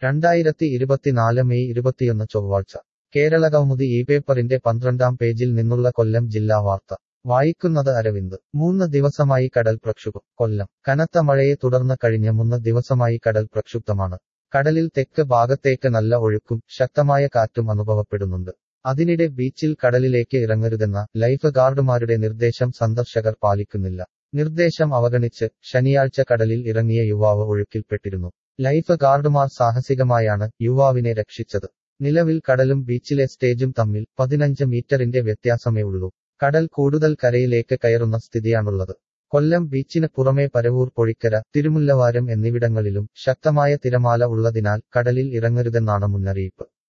രണ്ടായിരത്തി ഇരുപത്തിനാല് മെയ് ഇരുപത്തിയൊന്ന് ചൊവ്വാഴ്ച കേരള കൗമുദി ഈ പേപ്പറിന്റെ പന്ത്രണ്ടാം പേജിൽ നിന്നുള്ള കൊല്ലം ജില്ലാ വാർത്ത വായിക്കുന്നത് അരവിന്ദ് മൂന്ന് ദിവസമായി കടൽ പ്രക്ഷുബ്ധം കൊല്ലം കനത്ത മഴയെ തുടർന്ന് കഴിഞ്ഞ മൂന്ന് ദിവസമായി കടൽ പ്രക്ഷുബ്ധമാണ് കടലിൽ തെക്ക് ഭാഗത്തേക്ക് നല്ല ഒഴുക്കും ശക്തമായ കാറ്റും അനുഭവപ്പെടുന്നുണ്ട് അതിനിടെ ബീച്ചിൽ കടലിലേക്ക് ഇറങ്ങരുതെന്ന ലൈഫ് ഗാർഡുമാരുടെ നിർദ്ദേശം സന്ദർശകർ പാലിക്കുന്നില്ല നിർദ്ദേശം അവഗണിച്ച് ശനിയാഴ്ച കടലിൽ ഇറങ്ങിയ യുവാവ് ഒഴുക്കിൽപ്പെട്ടിരുന്നു ലൈഫ് ഗാർഡുമാർ സാഹസികമായാണ് യുവാവിനെ രക്ഷിച്ചത് നിലവിൽ കടലും ബീച്ചിലെ സ്റ്റേജും തമ്മിൽ പതിനഞ്ച് മീറ്ററിന്റെ വ്യത്യാസമേ ഉള്ളൂ കടൽ കൂടുതൽ കരയിലേക്ക് കയറുന്ന സ്ഥിതിയാണുള്ളത് കൊല്ലം ബീച്ചിന് പുറമെ പരവൂർ പൊഴിക്കര തിരുമുല്ലവാരം എന്നിവിടങ്ങളിലും ശക്തമായ തിരമാല ഉള്ളതിനാൽ കടലിൽ ഇറങ്ങരുതെന്നാണ് മുന്നറിയിപ്പ്